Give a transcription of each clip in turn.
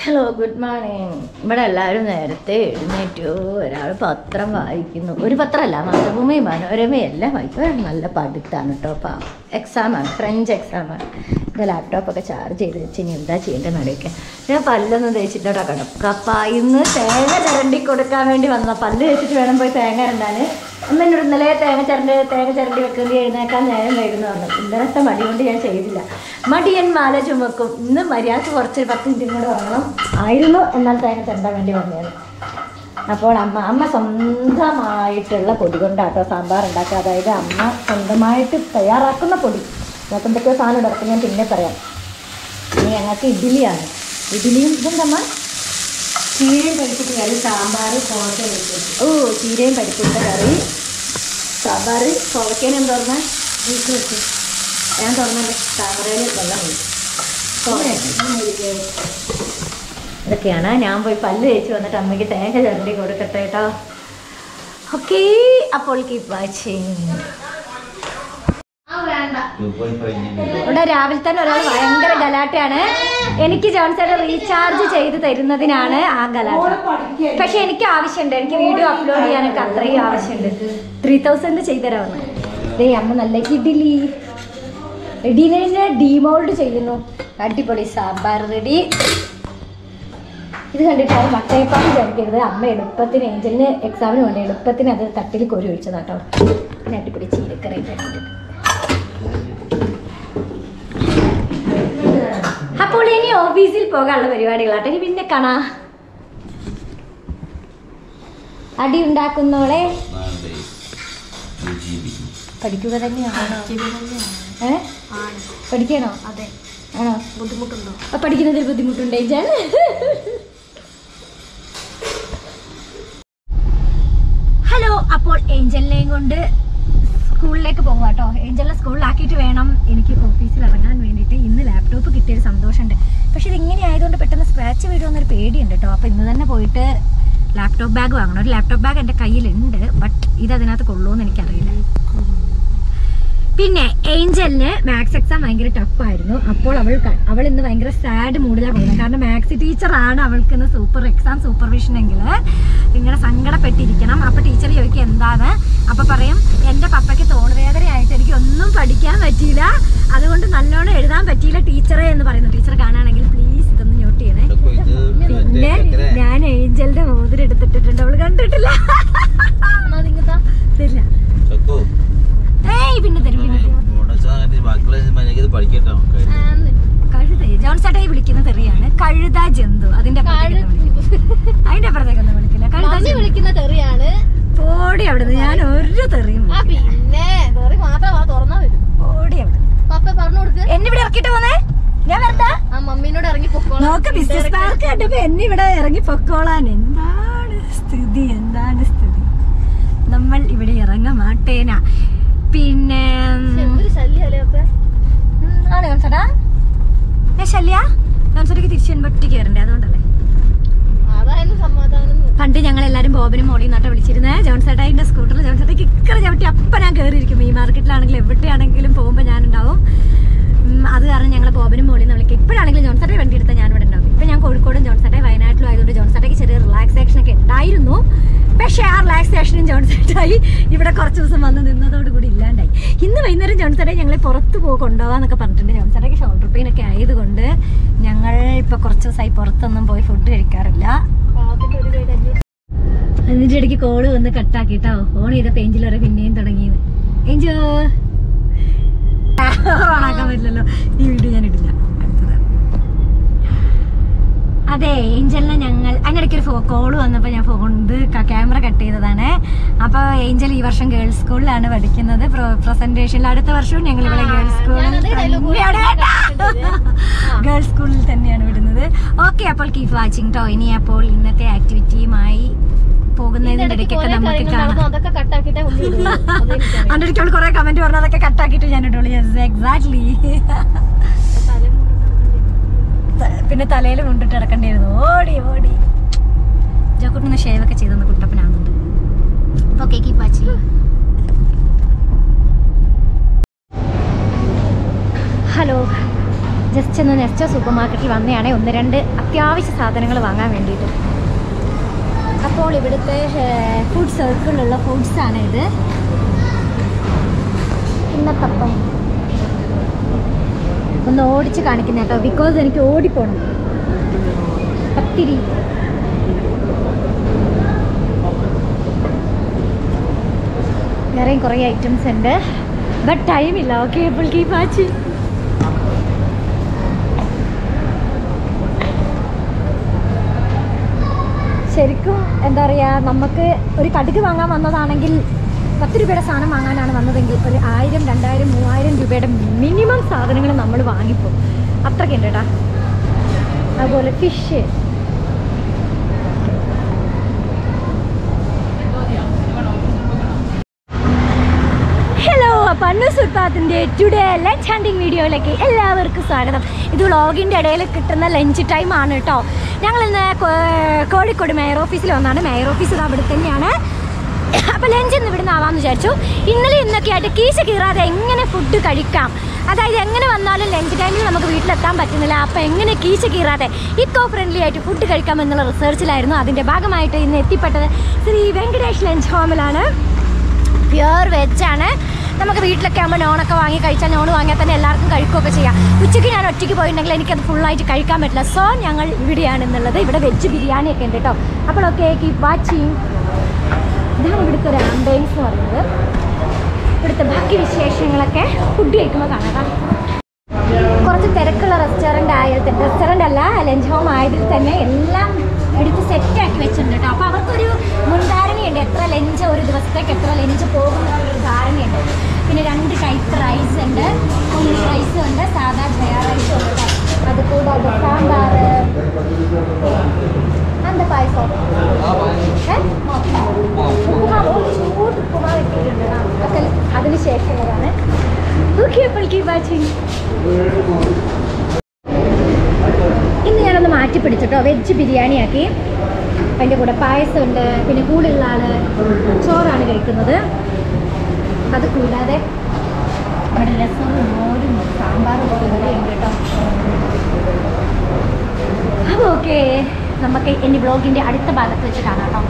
Hello good morning ഇവിടെ എല്ലാവരും നേരത്തെ എഴുന്നേറ്റു ഒരാൾ പത്രം വായിക്കുന്നു ഒരു പത്രമല്ല മാതൃഭൂമി മനോരമയും എല്ലാം വായിക്കും ഒരാൾ നല്ല പഠിത്താണ് കേട്ടോ അപ്പം എക്സാമാണ് ഫ്രഞ്ച് എക്സാമാണ് എൻ്റെ ലാപ്ടോപ്പൊക്കെ ചാർജ് ചെയ്ത് വെച്ച് ഇനി എന്താ ചെയ്യേണ്ടതെന്ന് അറിയിക്കാം ഞാൻ പല്ലൊന്നും തേച്ചിട്ടോടാ കിടക്കപ്പ ഇന്ന് തേങ്ങ ചിരണ്ടി കൊടുക്കാൻ വേണ്ടി വന്ന പല്ല് തേച്ചിട്ട് വേണം പോയി തേങ്ങ ഇരണ്ടാൻ അമ്മ എന്നോട് ഇന്നലെ തേങ്ങ ചിരണ്ടി തേങ്ങ ചിരണ്ടി വെക്കേണ്ടി എഴുന്നേക്കാൻ നേരം വരുന്നു പറഞ്ഞു ഇന്നലത്തെ മടി കൊണ്ട് ഞാൻ ചെയ്തില്ല മടിയൻ മാല ചുമക്കും ഇന്ന് മര്യാദ കുറച്ച് പത്ത് മിനിറ്റും കൂടെ ഉറങ്ങണം ആയിരുന്നു എന്നാൽ തേങ്ങ ചിരണ്ടാൻ വേണ്ടി വന്നത് അപ്പോൾ അമ്മ അമ്മ സ്വന്തമായിട്ടുള്ള പൊടി കൊണ്ടാട്ടോ സാമ്പാർ ഉണ്ടാക്കുക അതായത് അമ്മ സ്വന്തമായിട്ട് തയ്യാറാക്കുന്ന പൊടി നമുക്ക് എന്തൊക്കെയോ സാധനം ഉണ്ട് അതൊക്കെ ഞാൻ പിന്നെ പറയാം ഇനി ഞങ്ങൾക്ക് ഇഡ്ഡലിയാണ് ഇഡ്ഡലിയും ഇതെന്തമ്മ ചീരയും പരിപ്പിട്ട് കറി സാമ്പാർ കോവക്ക വെച്ചു ഓ ചീരയും പരിപ്പിട്ട കറി സാമ്പാർ കോവക്കേനെ എന്താ പറഞ്ഞാൽ വീട്ടിൽ വെച്ചു ഞാൻ തുറന്നല്ലേ താമരയിൽ വെള്ളം ഒഴിച്ചു ഇതൊക്കെയാണ് ഞാൻ പോയി പല്ല് തേച്ച് വന്നിട്ട് അമ്മയ്ക്ക് തേങ്ങ ചിരണ്ടി കൊടുക്കട്ടെ കേട്ടോ ഓക്കെ അപ്പോൾ കീപ് വാച്ചിങ് ഇവിടെ രാവിലെ തന്നെ ഒരാൾ ഭയങ്കര ഗലാട്ടയാണ് എനിക്ക് ജോൺസൺ റീചാർജ് ചെയ്ത് തരുന്നതിനാണ് ആ ഗലാട്ട പക്ഷെ എനിക്ക് ആവശ്യമുണ്ട് എനിക്ക് വീഡിയോ അപ്ലോഡ് ചെയ്യാനൊക്കെ അത്രയും ആവശ്യമുണ്ട് ത്രീ തൗസൻഡ് ചെയ്തുതരാമെന്ന് ദേ അമ്മ നല്ല ഇഡ്ഡലി ഇഡ്ഡലിനെ ഡീമോൾഡ് ചെയ്യുന്നു അടിപൊളി സാമ്പാർ റെഡി ഇത് കണ്ടിട്ടാണ് മട്ടയപ്പാന്ന് വിചാരിക്കരുത് അമ്മ എളുപ്പത്തിന് ഏഞ്ചലിന് എക്സാമിന് വേണ്ടി എളുപ്പത്തിന് അത് തട്ടിൽ കോരി ഒഴിച്ചതാട്ടോ പിന്നെ അടിപൊളി ചീരക്കറി വേണ്ടിയിട്ട് അപ്പോൾ ഇനി ഓഫീസിൽ പോകാനുള്ള പരിപാടികളാട്ടെ ഇനി പിന്നെ കാണാ അടി ഉണ്ടാക്കുന്നോളെ പഠിക്കുക തന്നെയാണോ ഏ പഠിക്കണോ അതെ ആണോ ബുദ്ധിമുട്ടുണ്ടോ അപ്പൊ പഠിക്കുന്നതിൽ ബുദ്ധിമുട്ടുണ്ട് ഏഞ്ചൽ ഹലോ അപ്പോൾ ഏഞ്ചലിനെയും കൊണ്ട് സ്കൂളിലേക്ക് പോകാം കേട്ടോ ഏഞ്ചലിനെ സ്കൂളിലാക്കിയിട്ട് വേണം എനിക്ക് ഓഫീസിൽ ഇറങ്ങാൻ വേണ്ടിയിട്ട് ഇന്ന് ലാപ്ടോപ്പ് കിട്ടിയൊരു സന്തോഷമുണ്ട് പക്ഷെ ഇത് ഇങ്ങനെ ആയതുകൊണ്ട് പെട്ടെന്ന് സ്ക്രാച്ച് വീഴുമെന്നൊരു പേടിയുണ്ട് കേട്ടോ അപ്പോൾ ഇന്ന് തന്നെ പോയിട്ട് ലാപ്ടോപ്പ് ബാഗ് വാങ്ങണം ഒരു ലാപ്ടോപ്പ് ബാഗ് എൻ്റെ കയ്യിലുണ്ട് ബട്ട് ഇത് അതിനകത്ത് കൊള്ളുമെന്ന് എനിക്കറിയില്ല പിന്നെ ഏഞ്ചലിന് മാത്സ് എക്സാം ഭയങ്കര ടഫായിരുന്നു അപ്പോൾ അവൾ ക- അവൾ ഇന്ന് ഭയങ്കര സാഡ് മൂഡിലാണ് പോകുന്നത് കാരണം മാത്സ് ടീച്ചറാണ് അവൾക്ക് ഇന്ന് സൂപ്പർ എക്സാം സൂപ്പർവിഷൻ എങ്കിൽ ഇങ്ങനെ സങ്കടപ്പെട്ടിരിക്കണം അപ്പോൾ ടീച്ചർ ചോദിക്കും എന്താണ് അപ്പോൾ പറയും എൻ്റെ പപ്പയ്ക്ക് തോളുവേദനയായിട്ട് എനിക്ക് ഒന്നും പഠിക്കാൻ പറ്റിയില്ല അതുകൊണ്ട് നല്ലോണം എഴുതാൻ പറ്റിയില്ല ടീച്ചറെ എന്ന് പറയുന്നു ടീച്ചർ കാണുകയാണെങ്കിൽ പ്ലീസ് ഇതൊന്ന് നോട്ട് ചെയ്യണേ പിന്നെ ഞാൻ ഏഞ്ചലിന്റെ മോതിരം എടുത്തിട്ടിട്ടുണ്ട് അവള് കണ്ടിട്ടില്ല തരില്ല ഏയ് പിന്നെ തരും പിന്നെ തരും പഠിക്കട്ടോ കഴുത ജോൺ ചേട്ടായി വിളിക്കുന്ന തെറിയാണ് കഴുത ജന്തു അതിന്റെ അപ്പുറത്തേക്കൊന്നും വിളിക്കില്ല. അതിന്റെ അപ്പുറത്തേക്കൊന്നും വിളിക്കില്ല കഴുത മമ്മി ജന്തു. വിളിക്കുന്ന തെറിയാണ് ഓടി അവിടുന്ന് ഞാൻ ഒരു തെറിയും ആ പിന്നെ തെറി മാത്രം ആ തുറന്നാ വരും ഓടി അവിടെ പപ്പ പറഞ്ഞു കൊടുക്ക് എന്നെ ഇവിടെ ഇറക്കിട്ട് പോന്നേ ഞാൻ വരട്ടെ ആ മമ്മീനോട് ഇറങ്ങി പൊക്കോളാം നോക്ക് ബിസിനസ് പാർക്ക് കണ്ടപ്പോ എന്നെ ഇവിടെ ഇറങ്ങി പൊക്കോളാൻ എന്താണ് സ്ഥിതി എന്താണ് സ്ഥിതി നമ്മൾ ഇവിടെ ഇറങ്ങ മാട്ടേന പിന്നെ എന്തൊരു ശല്യല്ലേ അപ്പൊ ഉം, ആണ് ജോൺസേട്ടാ ഏ ശല്യ ജോൺസേട്ടക്ക് തിരിച്ചു വരുമ്പോ ഒറ്റയ്ക്ക് വരണ്ടേ അതുകൊണ്ടല്ലേ അതായിരുന്നു സമാധാനം പണ്ട് ഞങ്ങൾ എല്ലാവരും ബോബനും മോളിയും നട്ട വിളിച്ചിരുന്നേ ജോൺസേട്ടായിന്റെ സ്കൂട്ടറിൽ ജോൺസേട്ടയ്ക്ക് ഇക്കറ ചവിട്ടി അപ്പം ഞാൻ കയറിയിരിക്കും ഈ മാർക്കറ്റിലാണെങ്കിലും എവിടെയാണെങ്കിലും പോകുമ്പോൾ ഞാനുണ്ടാവും ഉം, അത് കാരണം ഞങ്ങൾ ബോബനും മോളിയും വിളിക്കും ഇപ്പോഴാണെങ്കിലും ജോൺസേട്ടായി വണ്ടി എടുത്താൽ ഞാൻ ഇവിടെ ഉണ്ടാവും ഇപ്പം ഞാൻ കോഴിക്കോടും ജോൺസേട്ടായി വയനാട്ടിലും ആയതുകൊണ്ട് ജോൺസേട്ടയ്ക്ക് ചെറിയ റിലാക്സേഷൻ ഒക്കെ ഉണ്ടായിരുന്നു പക്ഷേ ആ റിലാക്സേഷനും ജോൺസേട്ടായി ഇവിടെ കുറച്ച് ദിവസം വന്ന് നിന്നതോടുകൂടി ഇല്ലാണ്ടായി ഇന്ന് വൈകുന്നേരം ജോൺസേട്ടായി ഞങ്ങളെ പുറത്ത് പോകും കൊണ്ടുപോകാന്നൊക്കെ പറഞ്ഞിട്ടുണ്ട് ജോൺസേട്ടയ്ക്ക് ഷോൾഡർ പെയിൻ ഒക്കെ ആയതുകൊണ്ട് ഞങ്ങൾ ഇപ്പോൾ കുറച്ച് ദിവസമായി പുറത്തൊന്നും പോയി ഫുഡ് കഴിക്കാറില്ല പാവത്തിന്റെ ഒരു കൈ കഞ്ഞി അതിന്റെ ഇടയ്ക്ക് കോള് വന്ന് കട്ടാക്കിട്ടോ ഫോൺ ചെയ്ത പേഞ്ചിൽ വരെ പിന്നെയും തുടങ്ങിയത് ഏഞ്ചോ ഓണാക്കാൻ പറ്റില്ലല്ലോ ഈ വീഡിയോ ഞാൻ ഇടില്ല അടുത്തത് അതെ ഏഞ്ചലിനെ ഞങ്ങൾ അതിനിടയ്ക്ക് ഒരു കോള് വന്നപ്പോൾ ഞാൻ ഫോൺ ഇത് ക്യാമറ കട്ട് ചെയ്തതാണ് അപ്പോൾ ഏഞ്ചൽ ഈ വർഷം ഗേൾസ് സ്കൂളിലാണ് പഠിക്കുന്നത് പ്രസന്റേഷനിൽ അടുത്ത വർഷവും ഞങ്ങൾ ഇവിടെ ഗേൾസ് സ്കൂളിൽ ഞാനത് dialogue തന്നെയാണ് കേട്ടിട്ടുണ്ട്. ഗേൾസ് സ്കൂളിൽ തന്നെയാണ് വിടുന്നത് ഓക്കെ അപ്പോൾ കീപ് വാച്ചിങ് ടോ ഇനി അപ്പോൾ ഇന്നത്തെ ആക്ടിവിറ്റിയുമായി പോകുന്നതിന്റെ ഇടയ്ക്ക് ഇടയ്ക്കൊക്കെ കുറെ നമുക്ക് കാര്യങ്ങൾ കാണാം നടന്നു അതൊക്കെ കട്ടാക്കിട്ടേ ഉള്ളൂ ഇടുള്ളൂ. അതെനിക്കറിയാം. അതിന്റെ ഇടയ്ക്ക് കുറെ കമന്റ് പറഞ്ഞു അതൊക്കെ കട്ടാക്കിയിട്ട് ഞാൻ ഇട്ടുള്ളൂ യെസ് എക്സാക്ട്ലി തലയും മുണ്ടും പിന്നെ തലയിൽ മുണ്ടിട്ട് കിടക്കേണ്ടിയിരുന്നു ഓടി ഓടി ജോക്കുട്ടിന്ന് ഷേവ് ഒക്കെ ചെയ്തെന്ന് കുട്ടപ്പനാകുന്നുണ്ട് okay keep watching hello just ഒന്ന് നെസ്റ്റോ സൂപ്പർ മാർക്കറ്റിൽ വന്നതാണ് ഒന്ന് രണ്ട് അത്യാവശ്യ സാധനങ്ങൾ വാങ്ങാൻ വേണ്ടിയിട്ട് അപ്പോൾ ഇവിടുത്തെ ഫുഡ് സർക്കിളിലുള്ള ഫുഡ്സാണ് ഇത് ഇന്നത്തപ്പം ഒന്ന് ഓടിച്ച് കാണിക്കുന്ന കേട്ടോ ബിക്കോസ് എനിക്ക് ഓടിപ്പോണം പത്തിരി വേറെയും കുറേ ഐറ്റംസ് ഉണ്ട് ബട്ട് ടൈം ഇല്ല ഓക്കെ അപ്പോൾ കീപ് വാച്ചിങ് ശരിക്കും എന്താ പറയുക നമുക്ക് ഒരു കടുക് വാങ്ങാൻ വന്നതാണെങ്കിൽ പത്ത് രൂപയുടെ സാധനം വാങ്ങാനാണ് വന്നതെങ്കിൽ ഒരു ആയിരം രണ്ടായിരം മൂവായിരം രൂപയുടെ മിനിമം സാധനങ്ങൾ നമ്മൾ വാങ്ങിപ്പോ അത്രയ്ക്കുണ്ട് കേട്ടാ അതുപോലെ ഫിഷ് ഹലോ അപ്പോൾ അന്നൂസ് ഉത്പാദത്തിൻ്റെ ടുഡേ ലഞ്ച് ഹണ്ടിങ് വീഡിയോയിലേക്ക് എല്ലാവർക്കും സ്വാഗതം ഇത് വ്ളോഗിൻ്റെ ഇടയിൽ കിട്ടുന്ന ലഞ്ച് ടൈം ആണ് കേട്ടോ ഞങ്ങൾ ഇന്ന് കോ- കോഴിക്കോട് മേയർ ഓഫീസിൽ വന്നാണ് മേയർ ഓഫീസ് ഇത് അവിടെ തന്നെയാണ് അപ്പോൾ ലഞ്ച് ഇന്ന് ഇവിടുന്ന് ആവാമെന്ന് വിചാരിച്ചു ഇന്നലെ ഇന്നൊക്കെ ആയിട്ട് കീശ കീറാതെ എങ്ങനെ ഫുഡ് കഴിക്കാം അതായത് എങ്ങനെ വന്നാലും ലഞ്ച് ടൈമിൽ നമുക്ക് വീട്ടിലെത്താൻ പറ്റുന്നില്ല അപ്പോൾ എങ്ങനെ കീശ കീറാതെ ഇക്കോ ഫ്രണ്ട്ലി ആയിട്ട് ഫുഡ് കഴിക്കാം എന്നുള്ള റിസർച്ചിലായിരുന്നു അതിൻ്റെ ഭാഗമായിട്ട് ഇന്ന് എത്തിപ്പെട്ടത് ശ്രീ വെങ്കടേഷ് ലഞ്ച് ഹോമിലാണ് പ്യുവർ വെജാണ് നമുക്ക് വീട്ടിലൊക്കെ ആകുമ്പോൾ നോണൊക്കെ വാങ്ങി കഴിച്ചാൽ നോൺ വാങ്ങിയാൽ തന്നെ എല്ലാവർക്കും കഴിക്കുകയൊക്കെ ചെയ്യാം ഉച്ചയ്ക്ക് ഞാൻ ഒറ്റയ്ക്ക് പോയിട്ടുണ്ടെങ്കിൽ എനിക്കത് ഫുള്ളായിട്ട് കഴിക്കാൻ പറ്റില്ല സോ ഞങ്ങൾ ഇവിടെയാണ് എന്നുള്ളത് ഇവിടെ വെജ് ബിരിയാണി ഒക്കെ ഉണ്ട് കേട്ടോ അപ്പോൾ ഓക്കെ കീപ് വാച്ചിങ് ഇതാണ് ഇവിടുത്തെ ഒരു ആംബിയൻസ് എന്ന് പറയുന്നത് ഇവിടുത്തെ ബാക്കി വിശേഷങ്ങളൊക്കെ ഫുഡ് കഴിക്കുമ്പോൾ കാണാം കുറച്ച് തിരക്കുള്ള റെസ്റ്റോറൻ്റ് ആയത് റെസ്റ്റോറൻ്റ് അല്ല ലഞ്ച് ഹോം ആയതിൽ തന്നെ എല്ലാം എടുത്ത് സെറ്റാക്കി വെച്ചിട്ടുണ്ട് കേട്ടോ അപ്പോൾ അവർക്കൊരു മുൻധാരണയുണ്ട് എത്ര ലഞ്ച് ഒരു ദിവസത്തേക്ക് എത്ര ലഞ്ച് പോകും എന്നുള്ളൊരു ധാരണയുണ്ട് പിന്നെ രണ്ട് ടൈപ്പ് റൈസ് ഉണ്ട് ഉള്ളി റൈസും ഉണ്ട് സാധാ ജയ റൈസും ഉണ്ട് കേട്ടോ അത് കൂടാതെ സാമ്പാർ എന്താ പായസം ഏ? ഉപ്പുമാവ് ഒരു ചൂട് ഉപ്പുമാവ് ഇട്ടിട്ടുണ്ട് കേട്ടോ. അതൊക്കെ അതിന് ശേഷമുള്ളതാണ് ഓക്കെ അപ്പോൾ കീപ് വാച്ചിങ് ഇന്ന് ഞാനൊന്ന് മാറ്റി പിടിച്ചിട്ടോ വെജ് ബിരിയാണി ആക്കി അതിൻ്റെ കൂടെ പായസമുണ്ട് പിന്നെ കൂടെയുള്ള ആള് ചോറാണ് കഴിക്കുന്നത് അത് കൂടാതെ ഇവിടെ രസവും മോരും സാമ്പാറും ഒക്കെ ഇവിടെ ഉണ്ട് കേട്ടോ അപ്പോൾ ഓക്കെ നമുക്ക് എൻ്റെ ബ്ലോഗിൻ്റെ അടുത്ത ഭാഗത്ത് വെച്ച് കാണാം കേട്ടോ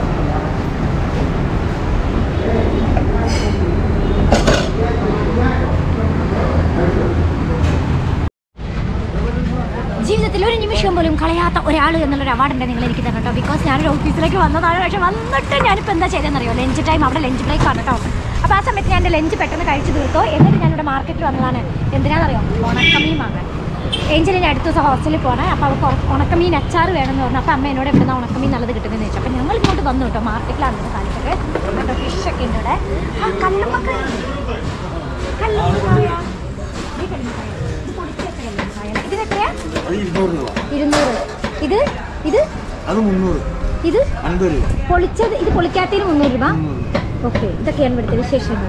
ജീവിതത്തിൽ ഒരു നിമിഷം പോലും കളയാത്ത ഒരാൾ എന്നുള്ളൊരു അവാർഡുണ്ട് നിങ്ങൾ എനിക്ക് തരണം കേട്ടോ ബിക്കോസ് ഞാനൊരു ഓഫീസിലേക്ക് വന്നതാണ് പക്ഷെ വന്നിട്ട് ഞാനിപ്പോൾ എന്താ ചെയ്തതെന്നറിയോ ലഞ്ച് ടൈം അവിടെ ലഞ്ച് ബ്രേക്ക് ആണ് കേട്ടോ അപ്പോൾ ആ സമയത്ത് ഞാൻ എൻ്റെ ലഞ്ച് പെട്ടെന്ന് കഴിച്ചു തീർത്തോ എന്നിട്ട് ഞാനിവിടെ മാർക്കറ്റിൽ വന്നതാണ് എന്തിനാണെന്നറിയോ ഉണക്കമീൻ വാങ്ങാൻ ഏഞ്ചലിൻ്റെ അടുത്ത ദിവസം ഹോസ്റ്റലിൽ പോകണേ അപ്പോൾ അവർക്ക് ഉണ- ഉണക്കമീൻ അച്ചാർ വേണമെന്ന് പറഞ്ഞു അപ്പോൾ അമ്മ എന്നോട് എവിടുന്ന ഉണക്കമീൻ നല്ലത് കിട്ടുമെന്ന് ചോദിച്ചു അപ്പോൾ ഞങ്ങൾ ഇങ്ങോട്ട് വന്നു കേട്ടോ മാർക്കറ്റിലാണ് ഇന്ന് കാലത്തൊക്കെ കേട്ടോ ഫിഷൊക്കെ ഉണ്ട് ഇവിടെ ആ കല്ലുമ്മക്ക കല്ലുമ്മക്കായ ഈ കല്ലുമ്മക്കായ ഇത് പൊടിച്ച് വെച്ച കല്ലുമ്മക്കായ ഇതിനെത്രയാ അത് ഇരുന്നൂറ് രൂപ ഇരുന്നൂറ് ഇത് ഇത് അത് മുന്നൂറ് ഇത് അൻപത് രൂപ പൊളിച്ചത് ഇത് പൊളിക്കാത്തതിന് മുന്നൂറ് രൂപ മുന്നൂറ് ഓക്കെ ഇതൊക്കെയാണ് ഇവിടുത്തെ വിശേഷങ്ങൾ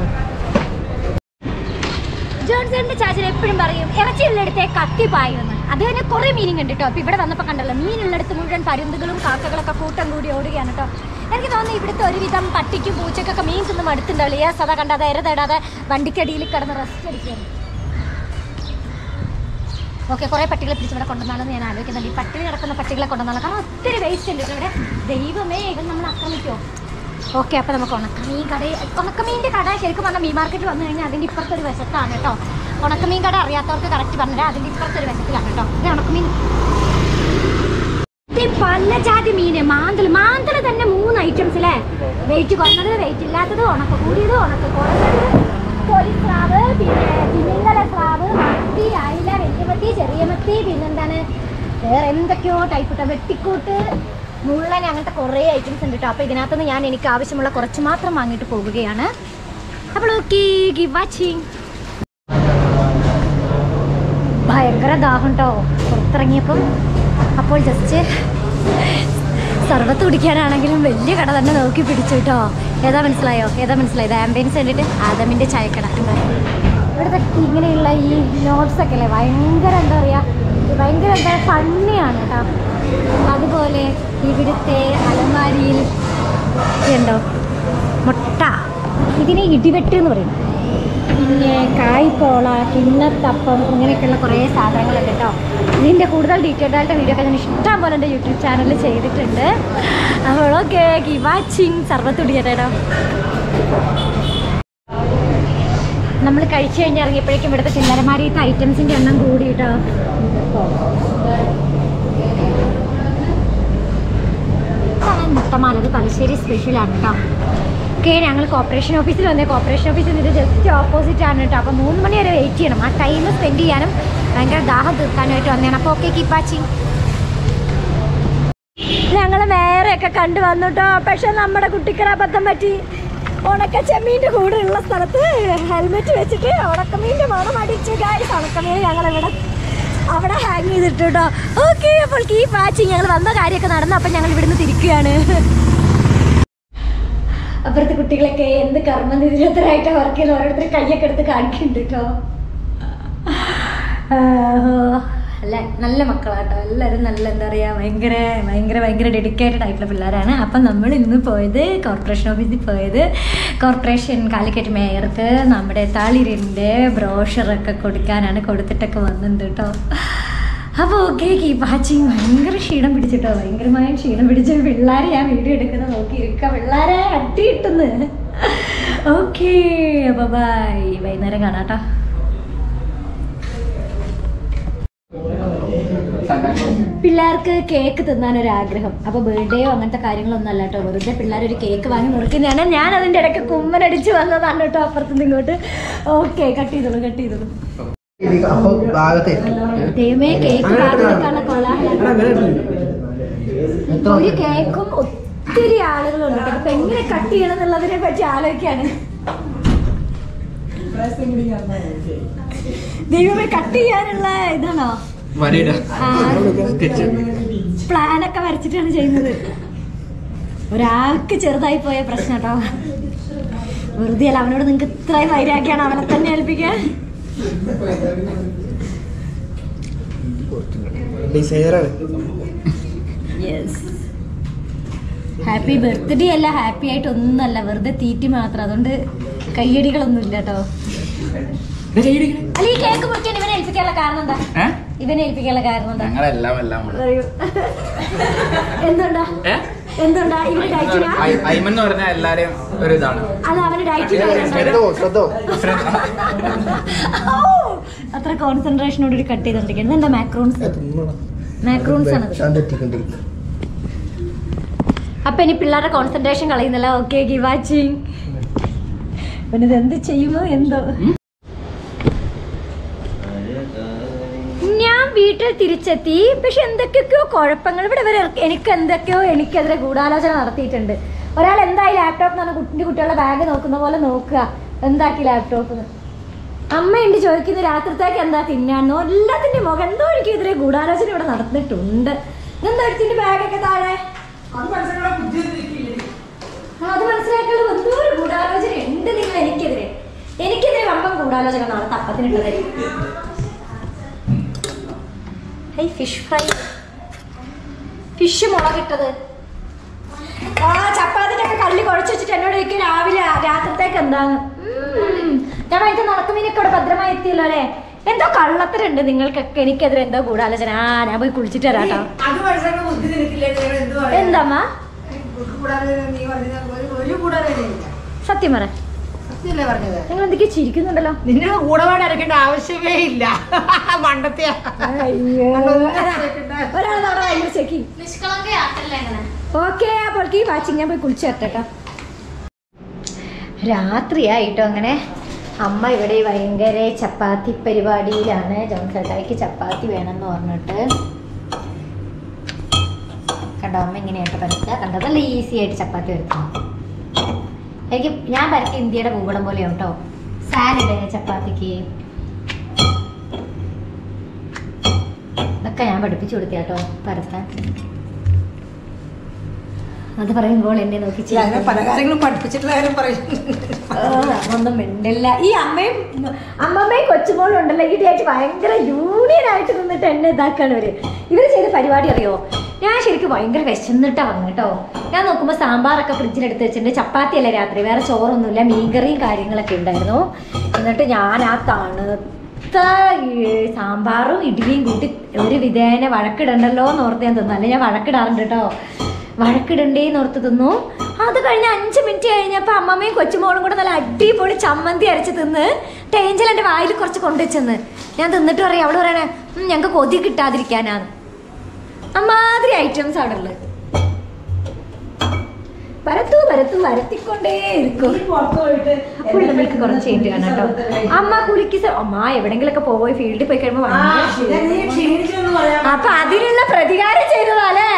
ജോൺസണിന്റെ ചാച്ചൻ എപ്പോഴും പറയും ഇറച്ചിയുള്ളിടത്തെ കത്തി പായുമെന്ന് അത് തന്നെ കുറേ മീനിങ് ഉണ്ട് കേട്ടോ അപ്പോൾ ഇവിടെ വന്നപ്പോൾ കണ്ടല്ലോ മീനുള്ളിടത്ത് മുഴുവൻ പരുന്തുകളും കാക്കകളൊക്കെ കൂട്ടം കൂടി ഓടുകയാണ് കേട്ടോ എനിക്ക് തോന്നുന്നു ഇവിടുത്തെ ഒരുവിധം പട്ടിക്കും പൂച്ചക്കൊക്കെ മീൻ തിന്ന് മടുത്തുണ്ടാവില്ല ഈ സദാ കണ്ടാതെ ഇര തേടാതെ വണ്ടിക്കടിയിൽ കിടന്ന് റെസ്റ്റ് എടുക്കുകയാണ് ഓക്കെ കുറേ പട്ടികളെ പിടിച്ച് ഇവിടെ കൊണ്ടുവന്നാണെന്ന് ഞാൻ ആലോചിക്കുന്നുണ്ട് ഈ പട്ടിണി കിടക്കുന്ന പട്ടികളെ കൊണ്ടുവന്നാലും കാരണം ഒത്തിരി വേസ്റ്റ് ഉണ്ട് കേട്ടോ ഇവിടെ ദൈവമേ ഇവൻ നമ്മൾ ആക്രമിക്കുമോ ഓക്കെ അപ്പോൾ നമുക്ക് ഉണക്കമീൻ കട ഉണക്കമീൻ്റെ കട ശരിക്കും പറഞ്ഞാൽ മീൻ മാർക്കറ്റ് വന്നു കഴിഞ്ഞാൽ അതിൻ്റെ ഇപ്പുറത്തൊരു വശത്താണ് കേട്ടോ ഉണക്കമീൻ കട അറിയാത്തവർക്ക് കറക്റ്റ് പറഞ്ഞുതരാം അതിൻ്റെ ഇപ്പുറത്തൊരു വശത്തിലാണ് കേട്ടോ ഇത് ഉണക്കമീൻ ഇത് പല ജാതി മീന് മാന്തൽ മാന്തൽ തന്നെ മൂന്ന് ഐറ്റംസ് അല്ലേ വെയിറ്റ് കുറഞ്ഞത് വെയിറ്റ് ഇല്ലാത്തത് ഉണക്ക കൂടിയത് ഉണക്ക കുറഞ്ഞത് പൊലിസ്രാവ് പിന്നെ തിമിംഗല സ്രാവ് മത്തി അയില വെല്ലുമത്തി ചെറിയ മത്തി പിന്നെന്താണ് വേറെ എന്തൊക്കെയോ ടൈപ്പ് ഇട്ട വെട്ടിക്കൂട്ട് മുള്ളൻ അങ്ങനത്തെ കുറേ ഐറ്റംസ് ഉണ്ട് കേട്ടോ അപ്പോൾ ഇതിനകത്തുനിന്ന് ഞാൻ എനിക്ക് ആവശ്യമുള്ള കുറച്ച് മാത്രം വാങ്ങിയിട്ട് പോകുകയാണ് അപ്പോൾ ഓക്കെ ഗിവ് വാച്ചിങ് ഭയങ്കര ദാഹം കേട്ടോ പുറത്തിറങ്ങിയപ്പം അപ്പോൾ ജസ്റ്റ് സർവത്ത് കുടിക്കാനാണെങ്കിലും വലിയ കട തന്നെ നോക്കി പിടിച്ചു കേട്ടോ ഏതാ മനസ്സിലായോ ഏതാ മനസ്സിലായത് ആംബിയൻസ് കണ്ടിട്ട് ആദമിൻ്റെ ചായക്കട ഇവിടുത്തെ ഇങ്ങനെയുള്ള ഈ നോട്ട്സ് ഒക്കെ അല്ലേ ഭയങ്കര എന്താ പറയുക ഭയങ്കര എന്താ ഫണ്ണിയാണ് കേട്ടോ അതുപോലെ ഇവിടുത്തെ അലമാരിയിൽ ഉണ്ടോ മുട്ട ഇതിനെ ഇടിവെട്ട് എന്ന് പറയും പിന്നെ കായ്പോള കിണ്ണത്തപ്പം ഇങ്ങനെയൊക്കെയുള്ള കുറേ സാധനങ്ങളുണ്ട് കേട്ടോ ഇതിൻ്റെ കൂടുതൽ ഡീറ്റെയിൽഡ് ആയിട്ട് വീഡിയോ ഒക്കെ ഞാൻ ഇഷ്ടം പോലെ എൻ്റെ യൂട്യൂബ് ചാനലിൽ ചെയ്തിട്ടുണ്ട് അപ്പോൾ ഓക്കെ കീ വാച്ചിങ് സർവത്തുടിയട്ടോ നമ്മൾ കഴിച്ചു കഴിഞ്ഞ് ഇറങ്ങിയപ്പോഴേക്കും ഇവിടുത്തെ ചില്ലറമാരിയത്തെ ഐറ്റംസിൻ്റെ എണ്ണം കൂടി കേട്ടോ ഇതാണ് മുട്ടമാല ഇത് തലശ്ശേരി സ്പെഷ്യലാണ് കേട്ടോ ഓക്കെ ഞങ്ങൾ കോർപ്പറേഷൻ ഓഫീസിൽ വന്നേ കോർപ്പറേഷൻ ഓഫീസിൽ ഇത് ജസ്റ്റ് ഓപ്പോസിറ്റ് ആണ് കേട്ടോ അപ്പോൾ മൂന്ന് മണി വരെ വെയിറ്റ് ചെയ്യണം ആ ടൈം സ്പെൻഡ് ചെയ്യാനും ഭയങ്കര ദാഹം തീർക്കാനായിട്ട് വന്നതാണ് അപ്പോൾ ഓക്കെ കീപ് വാച്ചിങ് ഞങ്ങൾ വേറെയൊക്കെ കണ്ടു വന്നു കേട്ടോ പക്ഷെ നമ്മുടെ കുട്ടിക്കര അബദ്ധം പറ്റി ഉണക്ക ചെമ്മീൻ്റെ കൂടെ ഉള്ള സ്ഥലത്ത് ഹെൽമെറ്റ് വെച്ചിട്ട് ഉണക്കമീൻ്റെ മണം അടിച്ചു ഗായ്സ് ഉണക്കമീൻ ഞങ്ങളിവിടെ അവിടെ ഹാങ് ചെയ്തിട്ട് കേട്ടോ ഓക്കെ അപ്പോൾ കീപ് വാച്ചിങ് ഞങ്ങൾ വന്ന കാര്യമൊക്കെ നടന്നു അപ്പം ഞങ്ങൾ ഇവിടുന്ന് തിരിക്കുകയാണ് അപ്പുറത്തെ കുട്ടികളൊക്കെ എന്ത് കർമ്മനിരതരായിട്ട് വർക്ക് ചെയ്യുന്ന ഓരോരുത്തർ കൈയൊക്കെ എടുത്ത് കാണിക്കുന്നുണ്ട് കേട്ടോ അല്ല നല്ല മക്കളാട്ടോ എല്ലാവരും നല്ല എന്താ പറയുക ഭയങ്കര ഭയങ്കര ഭയങ്കര ഡെഡിക്കേറ്റഡ് ആയിട്ടുള്ള പിള്ളേരാണ് അപ്പം നമ്മൾ ഇന്ന് പോയത് കോർപ്പറേഷൻ ഓഫീസിൽ പോയത് കോർപ്പറേഷൻ കാലിക്കറ്റ് മേയർക്ക് നമ്മുടെ തളിരിൻ്റെ ബ്രോഷറൊക്കെ കൊടുക്കാനാണ് കൊടുത്തിട്ടൊക്കെ വന്നിട്ടുണ്ട് കേട്ടോ അപ്പോൾ ഓക്കെ കീപ് വാച്ചിങ് ഭയങ്കര ക്ഷീണം പിടിച്ചിട്ടോ ഭയങ്കരമായ ക്ഷീണം പിടിച്ച പിള്ളേരെ ഞാൻ വീഡിയോ എടുക്കുന്നത് നോക്കിയിരിക്കുക പിള്ളേരെ അടി കിട്ടുന്നു ഓക്കെ അപ്പോൾ ബൈ വൈകുന്നേരം കാണാം കേട്ടോ പിള്ളേർക്ക് കേക്ക് തിന്നാൻ ഒരു ആഗ്രഹം അപ്പൊ ബർത്ത്ഡേയോ അങ്ങനത്തെ കാര്യങ്ങളൊന്നും അല്ല കേട്ടോ വെറുതെ പിള്ളേർ ഒരു കേക്ക് വാങ്ങി മുറിക്കുന്നതാണ് ഞാൻ അതിന്റെ ഇടയ്ക്ക് കുമ്മനടിച്ച് വന്നതാണ് കേട്ടോ അപ്പുറത്തുനിന്ന് ഇങ്ങോട്ട് ഓക്കെ കട്ട് ചെയ്തോളൂ കട്ട് ചെയ്തോളൂ അപ്പൊ ഭാഗത്തെ ദൈവമേ കേക്ക് വാങ്ങുന്നതിനേക്കാളും കൊള്ളാം ഒരു കേക്കും ഒത്തിരി ആളുകളുണ്ട് കേട്ടോ. അപ്പൊ എങ്ങനെ കട്ട് ചെയ്യണം എന്നുള്ളതിനെ പറ്റി ആലോചിക്കാണ് ദൈവമേ കട്ട് ചെയ്യാനുള്ള ഇതാണോ പ്ലാനൊക്കെ വരച്ചിട്ടാണ് ചെയ്യുന്നത് ഒരാൾക്ക് ചെറുതായി പോയ പ്രശ്നം കേട്ടോ വെറുതെ അല്ല അവനോട് നിങ്ങൾക്ക് ഇത്രയും വൈരാഗ്യമാണ് അവനെ തന്നെ ഏൽപ്പിക്കാൻ ഡിസൈനറാണ് യെസ് ഹാപ്പി ബർത്ത്ഡേ അല്ല ഹാപ്പി ആയിട്ട് ഒന്നല്ല വെറുതെ തീറ്റി മാത്രം അതുകൊണ്ട് കയ്യടികളൊന്നും ഇല്ല കേട്ടോ അല്ല ഈ കേക്ക് മുറിക്കാൻ ഇവനെ ഏൽപ്പിക്കാനുള്ള കാരണം എന്താ ഇവനെ ഏൽപ്പിക്കാനുള്ള കാരണം എന്താ ഞങ്ങളെല്ലാം എല്ലാം ഉള്ളത്. പറയൂ എന്തുണ്ടാ ഏ? എന്തുണ്ടാ ഇവന് ഡയറ്റിനാ ഐ- ഐമൻ എന്ന് പറഞ്ഞാൽ എല്ലാരെയും ഒരു ഇതാണ് അത് അവന് ഡയറ്റിന് ശ്രദ്ധോ ശ്രദ്ധോ ഓ അത്ര കോൺസെൻട്രേഷനോട് കട്ട് ചെയ്തോണ്ടിരിക്കുന്നത് എന്താ മാക്രോൺസ് മാക്രോൺസ് ആണ് ശാന്തെത്തിക്കൊണ്ടിരിക്കും അപ്പൊ ഇനി പിള്ളേരുടെ കോൺസെൻട്രേഷൻ കളയുന്നില്ല ഓക്കെ ഗി വാച്ചിങ് പിന്നെ ഇത് എന്ത് ചെയ്യുമോ എന്തോ ഞാൻ വീട്ടിൽ തിരിച്ചെത്തി പക്ഷെ എന്തൊക്കെയൊക്കെയോ കുഴപ്പങ്ങൾ ഇവിടെ ഇവർ എനിക്ക് എന്തൊക്കെയോ എനിക്കെതിരെ ഗൂഢാലോചന നടത്തിയിട്ടുണ്ട് ഒരാൾ എന്തായി ലാപ്ടോപ്പ് എന്ന് പറഞ്ഞാൽ കുട്ടിൻ്റെ കുട്ടികളുടെ ബാഗ് നോക്കുന്ന പോലെ നോക്കുക എന്താക്കി ലാപ്ടോപ്പ് അമ്മയുണ്ട് ചോദിക്കുന്നത് രാത്രിത്തേക്ക് എന്താ തിന്നാന്നോ എല്ലാത്തിൻ്റെ മുഖം എന്തോ എനിക്ക് എതിരെ ഗൂഢാലോചന ഇവിടെ നടന്നിട്ടുണ്ട് എന്താ എടുത്തിൻ്റെ ബാഗൊക്കെ താഴെ ആ, അത് മനസ്സിലാക്കാനുള്ള എന്തോ ഒരു ഗൂഢാലോചന ഉണ്ട് നിങ്ങൾ എനിക്കെതിരെ എനിക്കെതിരെ വമ്പം ഗൂഢാലോചന നാളെ തപ്പത്തിനുള്ളതായിരിക്കും ഹൈ ഫിഷ് ഫ്രൈ ഫിഷ് മുളകിട്ടത് ആ ചപ്പാത്തിൻ്റെ ഒക്കെ കള്ളി കുഴച്ച് വെച്ചിട്ട് എന്നോട് ചോദിക്കും രാവിലെ രാത്രിത്തേക്ക് എന്താണ് ഉം. ഞാൻ വൈകിട്ട് നടക്കുമീനൊക്കെ ഇവിടെ ഭദ്രമായി എത്തിയല്ലോ അല്ലേ എന്തോ കള്ളത്തരുണ്ട് നിങ്ങൾക്കൊക്കെ എനിക്കെതിരെ എന്തോ ഗൂഢാലോചന ആ ഞാൻ പോയി കുളിച്ചിട്ട് വരാം കേട്ടോ അത് മനസ്സിലാക്കാൻ ബുദ്ധി നിനക്കില്ലേ നിങ്ങൾ എന്ത് പറയാ എന്താമ്മ കൂടാതെ നീ പറഞ്ഞ ഒരു ഒരു കൂടാതെ സത്യം പറ സത്യല്ലേ പറഞ്ഞത് നിങ്ങൾ എന്തൊക്കെയോ ചിരിക്കുന്നുണ്ടല്ലോ നിന്നെ കൂടപാട് അരക്കേണ്ട ആവശ്യമേ ഇല്ല മണ്ടത്തെ അയ്യോ ഒരാൾ അവിടെ ഭയങ്കര ചെക്കിങ് നിഷ്കളങ്കയാക്കല്ലേ അങ്ങനെ ഓക്കെ അപ്പോൾ ഈ വാച്ചിങ് ഞാൻ പോയി കുളിച്ചു വരട്ടെ രാത്രിയായിട്ടോ അങ്ങനെ അമ്മ ഇവിടെ ഭയങ്കര ചപ്പാത്തി പരിപാടിയിലാണ് ജോൺസേട്ടായിക്ക് ചപ്പാത്തി വേണമെന്ന് പറഞ്ഞിട്ട് കണ്ടോ അമ്മ ഇങ്ങനെയായിട്ട് പരത്തുക കണ്ടോ നല്ല ഈസി ആയിട്ട് ചപ്പാത്തി വരുത്തണം എനിക്ക് ഞാൻ പരത്തിയ ഇന്ത്യയുടെ ഭൂപടം പോലെയാണ് കേട്ടോ സാലഡ് ചപ്പാത്തിക്ക് ഇതൊക്കെ ഞാൻ പഠിപ്പിച്ചു കൊടുത്ത കേട്ടോ പരത്താൻ അത് പറയുമ്പോൾ എന്നെ നോക്കി ചിരിക്കുന്നു. പല കാര്യങ്ങളും പഠിപ്പിച്ചിട്ടുള്ള കാര്യം പറയും ആ, ഒന്നും മിണ്ടില്ല ഈ അമ്മയും അമ്മമ്മയും കൊച്ചുമോളും ഉണ്ടല്ലോ ഈ ഡേറ്റ് ഭയങ്കര യൂണിയൻ ആയിട്ട് നിന്നിട്ട് എന്നെ ഇതാക്കാണ് ഇവര് ഇവര് ചെയ്ത പരിപാടി അറിയോ ഞാൻ ശരിക്കും ഭയങ്കര വിശന്നിട്ടാ വന്നു കേട്ടോ ഞാൻ നോക്കുമ്പോൾ സാമ്പാറൊക്കെ ഫ്രിഡ്ജിലെടുത്ത് വെച്ചിട്ടുണ്ട് ചപ്പാത്തിയല്ല രാത്രി വേറെ ചോറൊന്നുമില്ല മീൻകറിയും കാര്യങ്ങളൊക്കെ ഉണ്ടായിരുന്നു എന്നിട്ട് ഞാൻ ആ തണുത്ത ഈ സാമ്പാറും ഇഡ്ഡലിയും കൂട്ടി ഒരു വിധേന വഴക്കിടണ്ടല്ലോ എന്ന് ഓർത്ത് ഞാൻ തിന്നു അല്ലെ ഞാൻ വഴക്കിടാറുണ്ട് കേട്ടോ വഴക്കിടണ്ടേന്ന് ഓർത്ത് തിന്നു അത് കഴിഞ്ഞ് അഞ്ച് മിനിറ്റ് കഴിഞ്ഞപ്പോൾ അമ്മമ്മയും കൊച്ചുമോളും കൂടെ നല്ല അടിപൊളി ചമ്മന്തി അരച്ച് തിന്ന് ടേഞ്ചൽ എൻ്റെ വായിൽ കുറച്ച് കൊണ്ടുവച്ചെന്ന് ഞാൻ തിന്നിട്ട് പറയാം അവള് പറയണേ "ഉം, ഞങ്ങൾക്ക് കൊതി കിട്ടാതിരിക്കാനാണ് അമ്മാതിരി ഐറ്റംസ് അവിടെ ഉള്ളത് വരത്തു വരത്തു വരത്തിക്കൊണ്ടേ ഇരിക്കും അപ്പോൾ നമ്മൾക്ക് കുറച്ച് കഴിഞ്ഞിട്ട് കാണാം കേട്ടോ അമ്മ കുളിക്ക് സ- അമ്മ എവിടെങ്കിലൊക്കെ പോയി ഫീൽഡിൽ പോയി കഴിയുമ്പോൾ ഭയങ്കര ക്ഷീണം. അപ്പൊ അതിനുള്ള പ്രതികാരം ചെയ്തതാലേ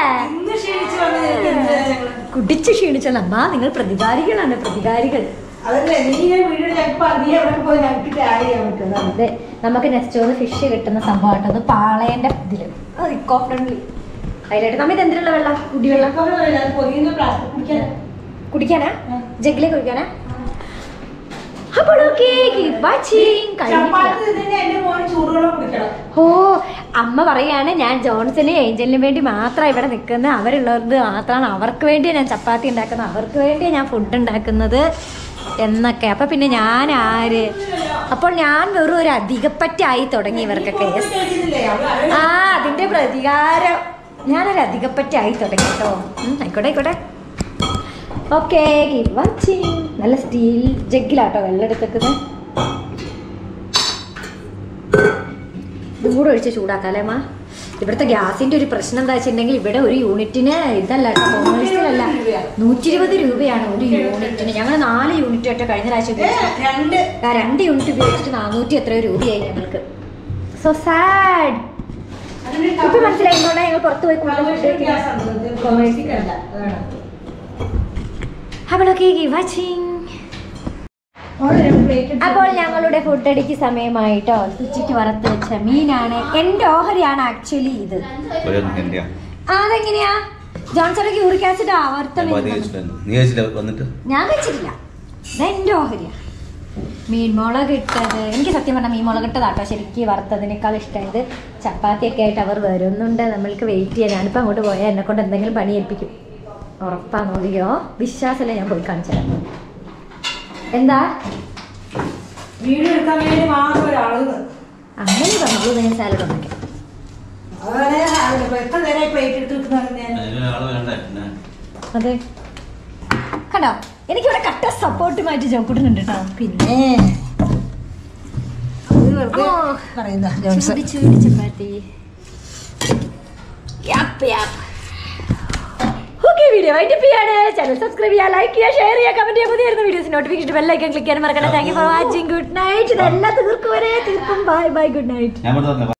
കുടിച്ച് ക്ഷീണിച്ചല്ല അമ്മ നിങ്ങൾ പ്രതികാരികളാണ് പ്രതികാരികൾ അതല്ലേ നീ വീഡിയോ ഞങ്ങൾക്ക് നീ എവിടെ പോയി ഞങ്ങൾക്ക് ചായ ചെയ്യാൻ പറ്റുന്നത് അതെ നമുക്ക് നെക്സ്റ്റ് ഒന്ന് ഫിഷ് കിട്ടുന്ന സംഭവമായിട്ട് അത് പാളയന്റെ ഇതില് ഇക്കോ ഫ്രണ്ട്ലി അതിലായിട്ട് നമ്മ ഇത് എന്തിനുള്ള വെള്ളം കുടിവെള്ളം പൊതിയുന്ന പ്ലാസ്റ്റിക് കുടിക്കാൻ കുടിക്കാനാ ജഗ്ഗിലേക്ക് കുടിക്കാനാ അപ്പോൾ ഓക്കേ കീപ് വാച്ചിങ് ചപ്പാത്തി ഇതിന് എന്റെ മോന് ചൂടുവെള്ളം കുടിക്കണം ഓ അമ്മ പറയാണ് ഞാൻ ജോൺസനും ഏഞ്ചലിനും വേണ്ടി മാത്രമാണ് ഇവിടെ നിൽക്കുന്നത് അവരുള്ളത് മാത്രമാണ് അവർക്ക് വേണ്ടിയാണ് ഞാൻ ചപ്പാത്തി ഉണ്ടാക്കുന്നത് അവർക്ക് വേണ്ടിയാണ് ഞാൻ ഫുഡ് ഉണ്ടാക്കുന്നത് എന്നൊക്കെ അപ്പൊ പിന്നെ ഞാൻ ആര് അപ്പോൾ ഞാൻ വെറും ഒരു അധികപ്പറ്റായി തുടങ്ങി ഇവർക്കൊക്കെ Yes. കഴിക്കുന്നില്ലേ അവള് ആ അതിന്റെ പ്രതികാരം ഞാനൊരു അധികപ്പറ്റായി തുടങ്ങി കേട്ടോ ഉം, ആയിക്കോട്ടെ ആയിക്കോട്ടെ ഓക്കെ വാച്ചിങ് നല്ല സ്റ്റീൽ ജഗ്ഗിലാട്ടോ വെള്ളം എടുത്തേക്കുന്നത് ഇതും കൂടെ ഒഴിച്ച് ചൂടാക്കാല്ലേ അമ്മ ഇവിടുത്തെ ഗ്യാസിന്റെ ഒരു പ്രശ്നം എന്താ വെച്ചിട്ടുണ്ടെങ്കിൽ ഇവിടെ ഒരു യൂണിറ്റിന് ഇതല്ല കേട്ടോ കൊമേഴ്സിലല്ല നൂറ്റി ഇരുപത് രൂപയാണ് ഒരു യൂണിറ്റിന് ഞങ്ങൾ നാല് യൂണിറ്റ് ഒറ്റ കഴിഞ്ഞ പ്രാവശ്യം ഉപയോഗിച്ചു രണ്ട് ആ രണ്ട് യൂണിറ്റ് ഉപയോഗിച്ചിട്ട് നാനൂറ്റി എത്രയോ രൂപയായി ഞങ്ങൾക്ക് സോ സാഡ് ഇപ്പൊ മനസ്സിലായിക്കോട്ടെ ഞങ്ങൾ പുറത്ത് പോയി കൂടുതൽ കൊമേഴ്സിലല്ല അവളൊക്കെ വാച്ചിങ് അപ്പോൾ ഞങ്ങളുടെ ഫുഡ് അടിക്ക് സമയമായിട്ടോ ഉച്ചയ്ക്ക് വറുത്ത് വെച്ച മീനാണ് എന്റെ ഓഹരിയാണ് ആക്ച്വലി ഇത് ആ, അതെങ്ങനെയാ ജോൺസണൊക്കെ യൂറിക് ആസിഡ് ആവർത്ത മീൻ തന്നു. നീ കഴിച്ചില്ല വന്നിട്ട് ഞാൻ കഴിച്ചിട്ടില്ല ഇത് എന്റെ ഓഹരിയാ മീൻ മുളക് ഇട്ടത് എനിക്ക് സത്യം പറഞ്ഞാൽ മീൻ മുളക് ഇട്ടതാട്ടോ ശരിക്കും വറുത്തതിനേക്കാൾ ഇഷ്ടമായത് ചപ്പാത്തിയൊക്കെ ആയിട്ട് അവർ വരുന്നുണ്ട് നമ്മൾക്ക് വെയിറ്റ് ചെയ്യാൻ ഞാനിപ്പോൾ അങ്ങോട്ട് പോയാൽ എന്നെ കൊണ്ട് എന്തെങ്കിലും പണി ഏൽപ്പിക്കും ഉറപ്പാന്ന് നോക്കിയോ വിശ്വാസമല്ല ഞാൻ പോയി കാണിച്ചു തരാം എന്താ വീഡിയോ എടുക്കാൻ വേണ്ടി മാത്രം ഒരാള് അങ്ങനെ പറഞ്ഞു ഞാൻ സാലഡ് ഉണ്ടാക്കി അങ്ങനെ എത്ര നേരം പ്ലേറ്റ് എടുത്ത് വെക്കുന്നത് ഞാൻ ആള് വേണ്ട പിന്നെ അതെ കണ്ടോ എനിക്കിവിടെ കട്ട സപ്പോർട്ടുമായിട്ട് ജോക്കുട്ടുന്നുണ്ട് കേട്ടോ പിന്നെ ഇത് വെറുതെ ഓ. പറയുന്ന ജോൺസൺ ചൂടി ചൂടി ചപ്പാത്തി ഓക്കെ വീഡിയോ വൈൻഡപ്പ് ചെയ്യാണ് ചാനൽ സബ്സ്ക്രൈബ് ചെയ്യുക ലൈക്ക് ചെയ്യുക ഷെയർ ചെയ്യുക കമന്റ് ചെയ്യുക പുതിയ വരുന്ന വീഡിയോസ് നോട്ടിഫിക്കേഷൻ ബെല്ലൈക്കൻ ക്ലിക്ക് ചെയ്യാൻ മറക്കണ്ട thank you for watching good night ഇതെല്ലാം തീർക്കും വരെ തീർക്കും ബൈ ബൈ ഗുഡ് നൈറ്റ് ഞാൻ ഇവിടെ